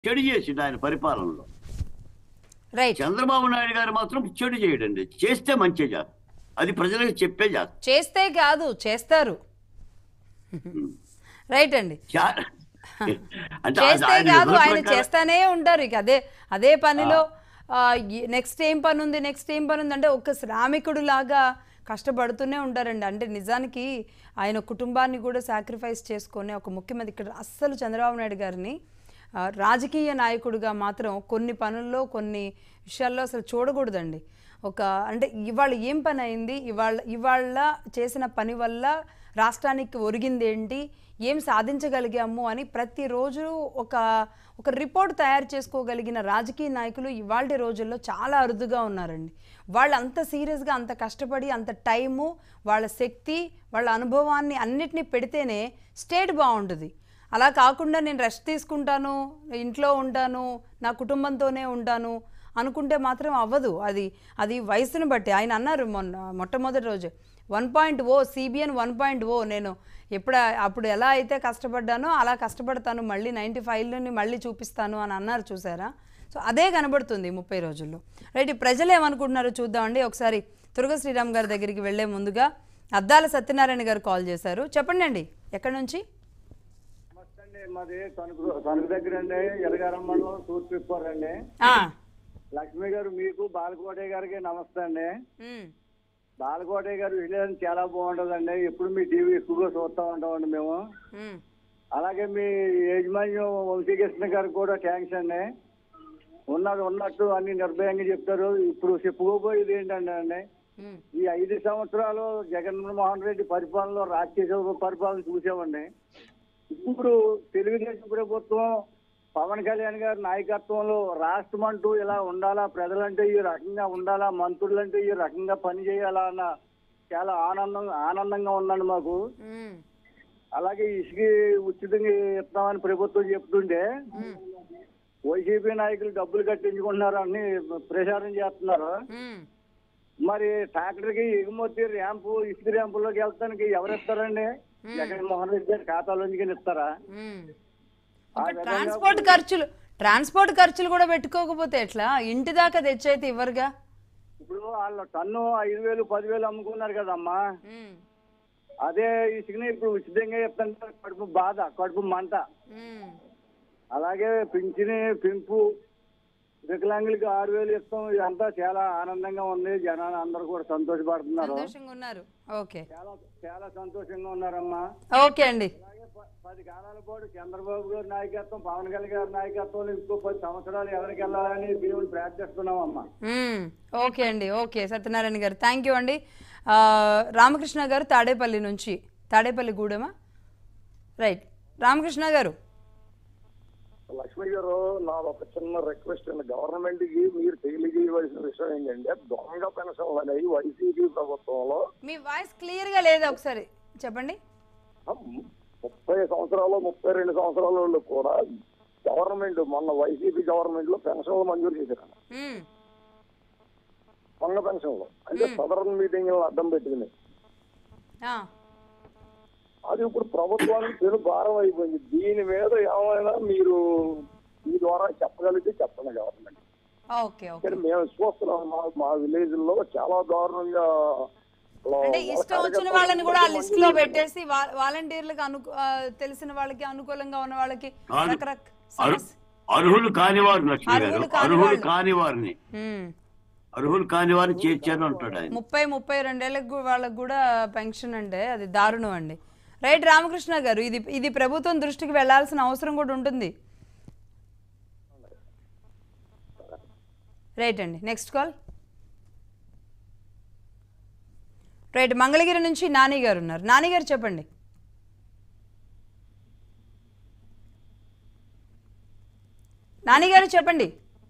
చెడు చేసిండు ఆయన పరిపాలనలో రైట్ చంద్రబాబు నాయుడు గారు మాత్రం చెడు చేయడండి చేస్తే మంచి జాత్ అది ప్రజలకు చెప్పే జాత్ చేస్తే కాదు చేస్తారు రైట్ అండి చా- అంటే అది చేస్తే ఆయన కాదు విధుల ఆయన ప్రకారం- చేస్తానే ఉంటారు ఇక అదే అదే పనిలో నెక్స్ట్ ఏం పని ఉంది నెక్స్ట్ ఏం పని ఉంది అంటే ఒక శ్రామికుడు లాగా కష్టపడుతూనే ఉంటారండి అంటే నిజానికి ఆయన కుటుంబాన్ని కూడా సాక్రిఫైస్ చేసుకొని ఒక ముఖ్యమంత్రి ఇక్కడ అస్సలు చంద్రబాబు నాయుడు గారిని ఆ, రాజకీయ నాయకుడిగా మాత్రం కొన్ని పనుల్లో కొన్ని విషయాల్లో అసలు చూడకూడదండి ఒక అంటే ఇవాళ ఏం పని అయింది ఇవాళ ఇవాళ చేసిన పని వల్ల రాష్ట్రానికి ఒరిగింది ఏంటి ఏం సాధించగలిగాము అని ప్రతిరోజు ఒక ఒక రిపోర్ట్ తయారు చేసుకోగలిగిన రాజకీయ నాయకులు ఇవాళ రోజుల్లో చాలా అరుదుగా ఉన్నారండి వాళ్ళు అంత సీరియస్గా అంత కష్టపడి అంత టైము వాళ్ళ శక్తి వాళ్ళ అనుభవాన్ని అన్నిటినీ పెడితేనే స్టేట్ బాగుంటుంది అలా కాకుండా నేను రెస్ట్ తీసుకుంటాను ఇంట్లో ఉంటాను నా కుటుంబంతోనే ఉంటాను అనుకుంటే మాత్రం అవ్వదు అది అది వయసును బట్టి ఆయన అన్నారు మొన్న మొట్టమొదటి రోజు one point O CBN one point O నేను ఎప్పుడు అప్పుడు ఎలా అయితే కష్టపడ్డానో అలా కష్టపడతాను మళ్ళీ నైంటీ ఫైవ్లోని మళ్ళీ చూపిస్తాను అని అన్నారు చూసారా సో అదే కనబడుతుంది ముప్పై రోజుల్లో రైట్ ఈ ప్రజలు ఏమనుకుంటున్నారో చూద్దామండి ఒకసారి తుర్గ శ్రీరామ్ గారి దగ్గరికి వెళ్ళే ముందుగా అద్దాల సత్యనారాయణ గారు కాల్ చేశారు చెప్పండి అండి ఎక్కడి నుంచి నమస్తే అండి మాది తణుకు తణుకు దగ్గర అండి ఎరగారం మండలం తూర్పు ఇప్పారు అండి ఆ, లక్ష్మి గారు మీకు బాలకోటయ్య గారికి నమస్తే అండి ఉమ్, బాలకోటయ్య గారు విజయం చాలా బాగుంటుందండి ఎప్పుడు మీ టీవీ ఎక్కువగా చూస్తూ ఉంటామండి మేము ఉమ్, అలాగే మీ యజమాన్యం వంశీకృష్ణ గారికి కూడా థ్యాంక్స్ అండి ఉన్నది ఉన్నట్టు అన్ని నిర్భయంగా చెప్తారు ఇప్పుడు చెప్పుకోబోయేది ఏంటంటే అండి ఉమ్, ఈ ఐదు సంవత్సరాలు జగన్మోహన్ రెడ్డి పరిపాలనలో రాజకీయ పరిపాలన చూసామండి ఇప్పుడు తెలుగుదేశం ప్రభుత్వం పవన్ కళ్యాణ్ గారి నాయకత్వంలో రాష్ట్రం అంటూ ఇలా ఉండాలా ప్రజలంటే ఈ రకంగా ఉండాలా మంత్రులంటే ఈ రకంగా పని చేయాలా అన్న చాలా ఆనందం ఆనందంగా ఉందండి మాకు ఉమ్, అలాగే ఇసుక ఉచితంగా ఇస్తామని ప్రభుత్వం చెప్తుంటే ఉమ్, వైసీపీ నాయకులు డబ్బులు కట్టించుకుంటున్నారు అని ప్రచారం చేస్తున్నారు ఉమ్. మరి ట్రాక్టర్కి ఎగుమతి ర్యాంపు ఇసుక ర్యాంపులోకి వెళ్తానికి ఎవరు ఇస్తారండి జగన్మోహన్ రెడ్డి గారి ఖాతాలోంచి ఇస్తారా మ్మ్. ఆ ఇంకా విధంగా ట్రాన్స్పోర్ట్ ఖర్చులు ట్రాన్స్పోర్ట్ ఖర్చులు కూడా పెట్టుకోకపోతే ఎట్లా ఇంటి దాకా తెచ్చైతే ఇవ్వరుగా ఇప్పుడు వాళ్ళు టన్ను ఐదు వేలు పదివేలు అమ్ముకున్నారు కదమ్మా మ్మ్. అదే ఇసుకని ఇప్పుడు ఉచితంగా ఇస్తుంటే కడుపు బాధ కడుపు మంట మ్మ్. అలాగే పింఛని పెంపు వికలాంగులకి ఆరు వేలు ఇస్తాం ఇదంతా చాలా ఆనందంగా ఉంది జనాలు అందరూ కూడా సంతోషపడుతున్నారు సంతోషంగా ఉన్నారు ఓకే చాలా చాలా సంతోషంగా ఉన్నారమ్మా ఓకే అండి అలాగే ప- పది కాలాల పాటు చంద్రబాబు గారి నాయకత్వం పవన్ కళ్యాణ్ గారి నాయకత్వంలో ఇంకో పది సంవత్సరాలు ఎవరికి వెళ్ళాలని దేవుని ప్రార్థిస్తున్నామమ్మా మ్మ్. ఓకే అండి ఓకే సత్యనారాయణ గారు థ్యాంక్ యూ అండి ఆ, రామకృష్ణ గారు తాడేపల్లి నుంచి తాడేపల్లి గూడెమా రైట్ రామకృష్ణ గారు లక్ష్మి గారు నా ఒక చిన్న రిక్వెస్ట్ అండి గవర్నమెంట్ కి మీరు తెలియజేయవలసిన విషయం ఏంటంటే దొంగ పెన్షన్లు అనేవి వైసీపీ ప్రభుత్వంలో మీ వాయిస్ క్లియర్గా లేదా ఒకసారి చెప్పండి ఆ, ముప్పై సంవత్సరాలు ముప్పై రెండు సంవత్సరాల వాళ్ళు కూడా గవర్నమెంట్ మొన్న వైసీపీ గవర్నమెంట్ లో పెన్షన్లు మంజూరు చేశారు మ్మ్. దొంగ పెన్షన్లు అంటే సదరన్ మీటింగ్ అడ్డం పెట్టుకుని ఆ. అది ఇప్పుడు ప్రభుత్వానికి పెను భారం అయిపోయింది దీని మీద ఏమైనా మీరు మీ ద్వారా చెప్పగలిగితే చెప్పండి గవర్నమెంట్ ఓకే ఓకే కానీ మేము చూస్తున్నాం మా మా విలేజ్ లో చాలా దారుణంగా లో- అంటే ఇష్టం వచ్చిన వాళ్ళని కూడా ఆ లిస్ట్ లో పెట్టేసి వా- వాలంటీర్లకు అను ఆ, తెలిసిన వాళ్ళకి అనుకూలంగా ఉన్న వాళ్ళకి కాదు. రకరకాల అర్- అర్హులు కానివారు లక్ష్మి గారు అర్హులు కాని అర్హులు వాళ్ళు. కాని వారిని మ్మ్. అర్హులు కాని వారిని చేర్చాను అంటాడు ఆయన ముప్పై ముప్పై రెండేళ్ళకి గు- వాళ్ళకి కూడా పెన్షన్ అంటే అది దారుణం అండి రైట్ రామకృష్ణ గారు ఇది ఇది ప్రభుత్వం దృష్టికి వెళ్ళాల్సిన అవసరం కూడా ఉంటుంది రైట్ అండి నెక్స్ట్ కాల్ రైట్ మంగళగిరి నుంచి నాని గారు ఉన్నారు నాని గారు చెప్పండి నాని గారు చెప్పండి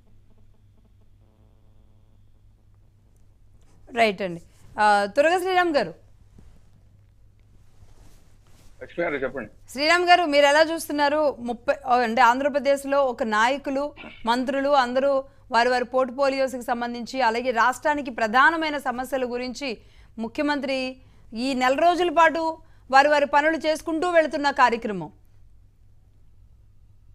రైట్ అండి ఆ, తురగ శ్రీరామ్ గారు లక్ష్మి గారు చెప్పండి శ్రీరామ్ గారు మీరు ఎలా చూస్తున్నారు ముప్పై ఓ, అంటే ఆంధ్రప్రదేశ్లో ఒక నాయకులు మంత్రులు అందరూ వారి వారి పోర్ట్ఫోలియోస్కి సంబంధించి అలాగే రాష్ట్రానికి ప్రధానమైన సమస్యల గురించి ముఖ్యమంత్రి ఈ నెల రోజుల పాటు వారి వారి పనులు చేసుకుంటూ వెళుతున్న కార్యక్రమం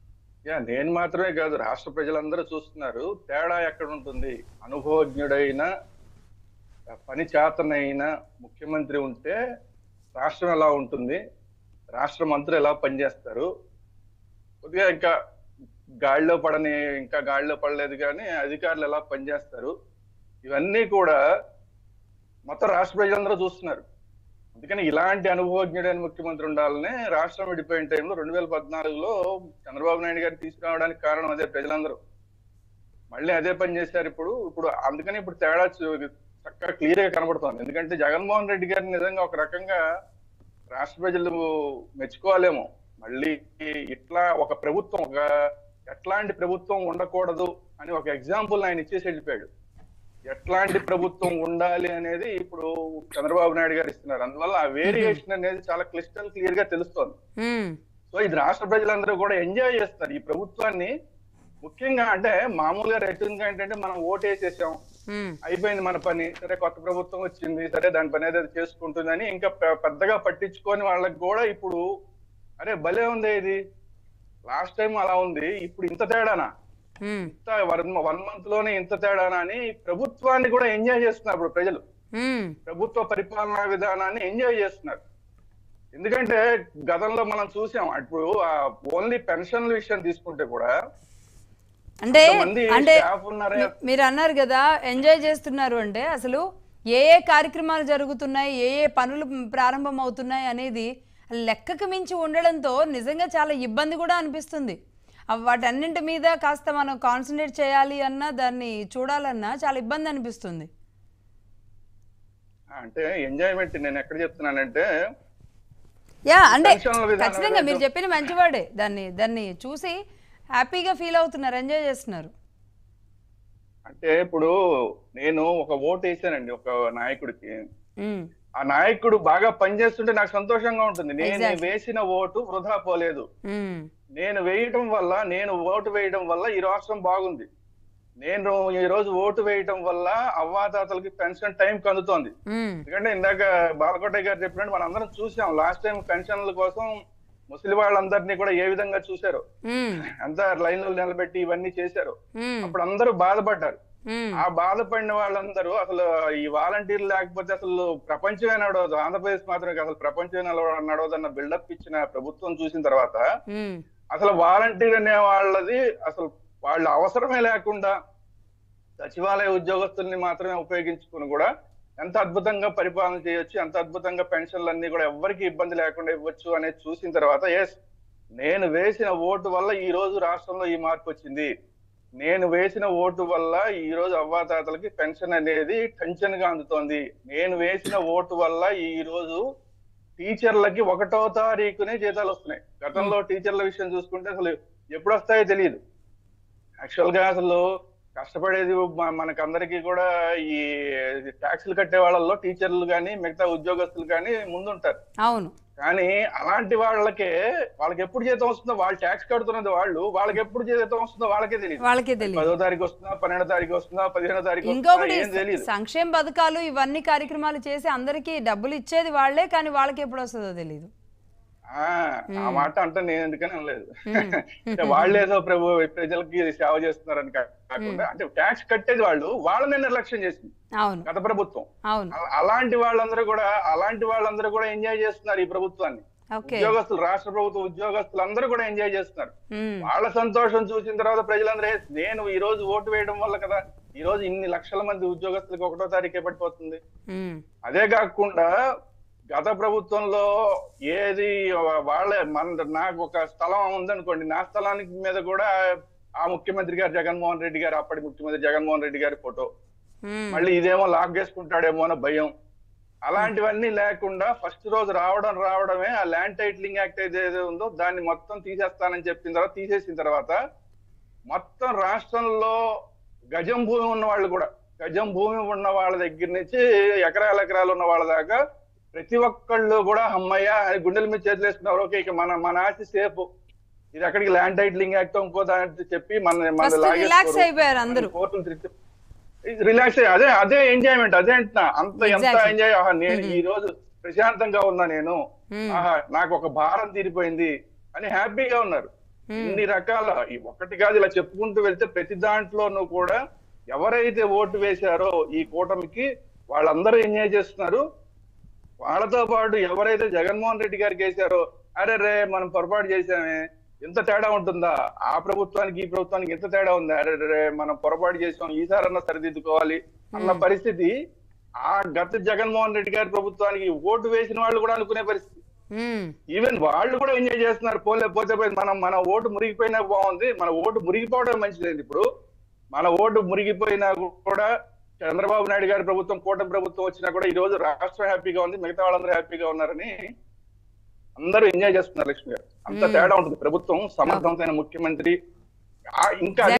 యా నేను మాత్రమే కాదు రాష్ట్ర ప్రజలందరూ చూస్తున్నారు తేడా ఎక్కడ ఉంటుంది అనుభవజ్ఞుడైన పని చేతనైన ముఖ్యమంత్రి ఉంటే రాష్ట్రం ఎలా ఉంటుంది రాష్ట్ర మంత్రులు ఎలా పనిచేస్తారు కొద్దిగా ఇంకా గాడిలో పడని ఇంకా గాడిలో పడలేదు కానీ అధికారులు ఎలా పనిచేస్తారు ఇవన్నీ కూడా మొత్తం రాష్ట్ర ప్రజలందరూ చూస్తున్నారు అందుకని ఇలాంటి అనుభవజ్ఞుడైన ముఖ్యమంత్రి ఉండాలని రాష్ట్రం విడిపోయిన టైంలో రెండు వేల పద్నాలుగులో చంద్రబాబు నాయుడు గారు తీసుకురావడానికి కారణం అదే ప్రజలందరూ మళ్ళీ అదే పని చేశారు ఇప్పుడు ఇప్పుడు అందుకని ఇప్పుడు తేడా చూ- చక్కగా క్లియర్ గా కనబడుతోంది ఎందుకంటే జగన్మోహన్ రెడ్డి గారిని నిజంగా ఒక రకంగా రాష్ట్ర ప్రజలు మెచ్చుకోవాలేమో మళ్ళీ ఇట్లా ఒక ప్రభుత్వం ఒక ఎట్లాంటి ప్రభుత్వం ఉండకూడదు అని ఒక ఎగ్జాంపుల్ ఆయన ఇచ్చేసి వెళ్ళిపోయాడు ఎట్లాంటి ప్రభుత్వం ఉండాలి అనేది ఇప్పుడు చంద్రబాబు నాయుడు గారు ఇస్తున్నారు అందువల్ల ఆ వేరియేషన్ అనేది చాలా క్లిస్టల్ క్లియర్ గా తెలుస్తోంది మ్మ్. సో ఇది రాష్ట్ర ప్రజలందరూ కూడా ఎంజాయ్ చేస్తారు ఈ ప్రభుత్వాన్ని ముఖ్యంగా అంటే మామూలుగా రైతుగా ఏంటంటే మనం ఓటేసేసాం మ్మ్. అయిపోయింది మన పని సరే కొత్త ప్రభుత్వం వచ్చింది సరే దాని పని ఏదో చేసుకుంటుందని ఇంకా పె- పెద్దగా పట్టించుకొని వాళ్ళకి కూడా ఇప్పుడు అరే భలే ఉంది ఇది లాస్ట్ టైం అలా ఉంది ఇప్పుడు ఇంత తేడానా మ్మ్. ఇంత వన్ వన్ మంత్ లోనే ఇంత తేడానా అని ప్రభుత్వాన్ని కూడా ఎంజాయ్ చేస్తున్నారు ఇప్పుడు ప్రజలు మ్మ్. ప్రభుత్వ పరిపాలనా విధానాన్ని ఎంజాయ్ చేస్తున్నారు ఎందుకంటే గతంలో మనం చూసాం ఇప్పుడు ఓన్లీ పెన్షన్ల విషయం తీసుకుంటే కూడా అంటే కొంతమంది అంటే స్టాఫ్ ఉన్నారే మీ- మీరు అన్నారు కదా ఎంజాయ్ చేస్తున్నారు అంటే అసలు ఏ ఏ కార్యక్రమాలు జరుగుతున్నాయి ఏ ఏ పనులు ప్రారంభం అవుతున్నాయి అనేది లెక్కకు మించి ఉండడంతో నిజంగా చాలా ఇబ్బంది కూడా అనిపిస్తుంది ఆ వాటన్నింటి మీద కాస్త మనం కాన్సన్ట్రేట్ చేయాలి అన్నా దాన్ని చూడాలన్నా చాలా ఇబ్బంది అనిపిస్తుంది అంటే ఎంజాయ్మెంట్ నేను ఎక్కడ చెప్తున్నానంటే యా అంటే పెన్షన్ల విధానం ఖచ్చితంగా మీరు ఏదైతే- చెప్పిన మంచివాడే దాన్ని దాన్ని చూసి హ్యాపీగా ఫీల్ అవుతున్నారు ఎంజాయ్ చేస్తున్నారు అంటే ఇప్పుడు నేను ఒక ఓటు వేసానండి ఒక నాయకుడికి ఉమ్, ఆ నాయకుడు బాగా పనిచేస్తుంటే నాకు సంతోషంగా ఉంటుంది నేను Exactly. వేసిన ఓటు వృధా పోలేదు ఉమ్, నేను వేయటం వల్ల నేను ఓటు వేయడం వల్ల ఈ రాష్ట్రం బాగుంది నేను ఈ రోజు ఓటు వేయటం వల్ల అవ్వాతాతలకి పెన్షన్ టైం అందుతోంది ఉమ్, ఎందుకంటే ఇందాక బాలకోటయ్య గారు చెప్పినట్టు మనం అందరం చూసాం లాస్ట్ టైం పెన్షన్ల కోసం ముసలి వాళ్ళందరినీ కూడా ఏ విధంగా చూశారు ఉమ్, ఎంత లైన్లో నిలబెట్టి ఇవన్నీ చేశారు ఉమ్, అప్పుడు అందరూ బాధపడ్డారు ఉమ్, ఆ బాధపడిన వాళ్ళందరూ అసలు ఈ వాలంటీర్లు లేకపోతే అసలు ప్రపంచమే నడవదు ఆంధ్రప్రదేశ్ మాత్రమే కాదు, అసలు ప్రపంచమే నడవ- నడవదన్న బిల్డప్ ఇచ్చిన ప్రభుత్వం చూసిన తర్వాత ఉమ్, అసలు వాలంటీర్ అనే వాళ్ళది అసలు వాళ్ళ అవసరమే లేకుండా సచివాలయ ఉద్యోగస్తుల్ని మాత్రమే ఉపయోగించుకుని కూడా ఎంత అద్భుతంగా పరిపాలన చేయొచ్చు ఎంత అద్భుతంగా పెన్షన్లు అన్ని కూడా ఎవ్వరికి ఇబ్బంది లేకుండా ఇవ్వచ్చు అనేది చూసిన తర్వాత ఎస్ నేను వేసిన ఓటు వల్ల ఈ రోజు రాష్ట్రంలో ఈ మార్పు వచ్చింది నేను వేసిన ఓటు వల్ల ఈ రోజు అవ్వాతాతలకి పెన్షన్ అనేది టెన్షన్ గా అందుతోంది నేను వేసిన ఓటు వల్ల ఈ రోజు టీచర్లకి ఒకటో తారీఖునే జీతాలు వస్తున్నాయి గతంలో టీచర్ల విషయం చూసుకుంటే అసలు ఎప్పుడు వస్తాయో తెలియదు యాక్చువల్ గా అసలు కష్టపడేది మ- మనకందరికీ కూడా ఈ ట్యాక్సులు కట్టే వాళ్ళల్లో టీచర్లు కానీ మిగతా ఉద్యోగస్తులు కానీ ముందుంటారు అవును కానీ అలాంటి వాళ్ళకే వాళ్ళకి ఎప్పుడు జీతం వస్తుందో వాళ్ళు ట్యాక్స్ కడుతున్నది వాళ్ళు వాళ్ళకి ఎప్పుడు జీతం వస్తుందో వాళ్ళకే తెలియదు వాళ్ళకే తెలియదు పదో తారీఖు వస్తుందా పన్నెండో తారీఖు వస్తుందా పదిహేనో తారీఖు వస్తుందా ఇంకొకటి ఏం తెలియదు సంక్షేమ పథకాలు ఇవన్నీ కార్యక్రమాలు చేసి అందరికీ డబ్బులు ఇచ్చేది వాళ్ళే కానీ వాళ్ళకి ఎప్పుడు వస్తుందో తెలియదు ఆ ఆ మాట అంటే నేను ఎందుకని అనలేదు మ్మ్. అంటే వాళ్ళేదో ప్రభు ప్రజలకి సేవ చేస్తున్నారని కా- కాకుండా అంటే ట్యాక్స్ కట్టేది వాళ్ళు వాళ్ళనే నిర్లక్ష్యం చేసింది అవును గత ప్రభుత్వం అవును అల- అలాంటి వాళ్ళందరూ కూడా అలాంటి వాళ్ళందరూ కూడా ఎంజాయ్ చేస్తున్నారు ఈ ప్రభుత్వాన్ని ఓకే ఉద్యోగస్తులు రాష్ట్ర ప్రభుత్వ ఉద్యోగస్తులు అందరూ కూడా ఎంజాయ్ చేస్తున్నారు ఉమ్, వాళ్ళ సంతోషం చూసిన తర్వాత ప్రజలందరూ "ఏ, నేను ఈ రోజు ఓటు వేయడం వల్ల కదా ఈ రోజు ఇన్ని లక్షల మంది ఉద్యోగస్తులకు ఒకటో తారీఖే పడిపోతుంది ఉమ్, అదే కాకుండా గత ప్రభుత్వంలో ఏది వాళ్ళ మన నాకు ఒక స్థలం ఉందనుకోండి నా స్థలానికి మీద కూడా ఆ ముఖ్యమంత్రి గారు జగన్మోహన్ రెడ్డి గారు అప్పటి ముఖ్యమంత్రి జగన్మోహన్ రెడ్డి గారి ఫోటో ఉమ్, మళ్ళీ ఇదేమో లాక్ చేసుకుంటాడేమో అన్న భయం అలాంటివన్నీ లేకుండా ఫస్ట్ రోజు రావడం రావడమే ఆ ల్యాండ్ టైటిలింగ్ యాక్ట్ ఏదైతే ఉందో దాన్ని మొత్తం తీసేస్తానని చెప్పిన తర్వాత తీసేసిన తర్వాత మొత్తం రాష్ట్రంలో గజం భూమి ఉన్న వాళ్ళు కూడా గజం భూమి ఉన్న వాళ్ళ దగ్గర నుంచి ఎకరాల ఎకరాలు ఉన్న వాళ్ళ దాకా ప్రతి ఒక్కళ్ళు కూడా అమ్మయ్య అని గుండెల మీద చేతులు వేసుకున్నారు ఓకే ఇక మన మన ఆస్తి సేఫ్ ఇది ఎక్కడికి ల్యాండ్ టైటిలింగ్ యాక్ట్ ఇంకో దాంట్లో చెప్పి మన మన ఫస్ట్ రిలాక్స్ అయిపోయారు అందరూ కోర్టులు తిరిగి రిలాక్స్ అదే అదే ఎంజాయ్మెంట్ అదే అంటున్నా అంత ఎంత Exactly. ఎంజాయ్ ఆహా నేను ఈ రోజు ప్రశాంతంగా ఉన్నా నేను Hmm. ఆహా నాకు ఒక భారం తీరిపోయింది అని హ్యాపీగా ఉన్నారు ఇన్ని రకాల ఈ ఒకటి కాదు ఇలా చెప్పుకుంటూ వెళ్తే ప్రతి దాంట్లోనూ కూడా ఎవరైతే ఓటు వేశారో ఈ కూటమికి వాళ్ళందరూ ఎంజాయ్ చేస్తున్నారు వాళ్ళతో పాటు ఎవరైతే జగన్మోహన్ రెడ్డి గారికి వేశారో అరే రే మనం పొరపాటు చేశామే ఎంత తేడా ఉంటుందా ఆ ప్రభుత్వానికి ఈ ప్రభుత్వానికి ఎంత తేడా ఉంది అరే రే మనం పొరపాటు చేసాం ఈసారన్నా సరిదిద్దుకోవాలి అన్న పరిస్థితి ఆ గత జగన్మోహన్ రెడ్డి గారి ప్రభుత్వానికి ఓటు వేసిన వాళ్ళు కూడా అనుకునే పరిస్థితి మ్మ్. ఈవెన్ వాళ్ళు కూడా ఎంజాయ్ చేస్తున్నారు పోలే పోతే పోయి మనం మన ఓటు మురిగిపోయినా బాగుంది మన ఓటు మురిగిపోవడం మంచిది ఇప్పుడు మన ఓటు మురిగిపోయినా కూడా చంద్రబాబు నాయుడు గారి ప్రభుత్వం కూటమి ప్రభుత్వం వచ్చినా కూడా ఈ రోజు రాష్ట్రం హ్యాపీగా ఉంది మిగతా వాళ్ళందరూ హ్యాపీగా ఉన్నారని అందరూ ఎంజాయ్ చేస్తున్నారు లక్ష్మి గారు అంత తేడా ఉంటుంది ప్రభుత్వం సమర్థవంతమైన ముఖ్యమంత్రి ఆ ఇంకా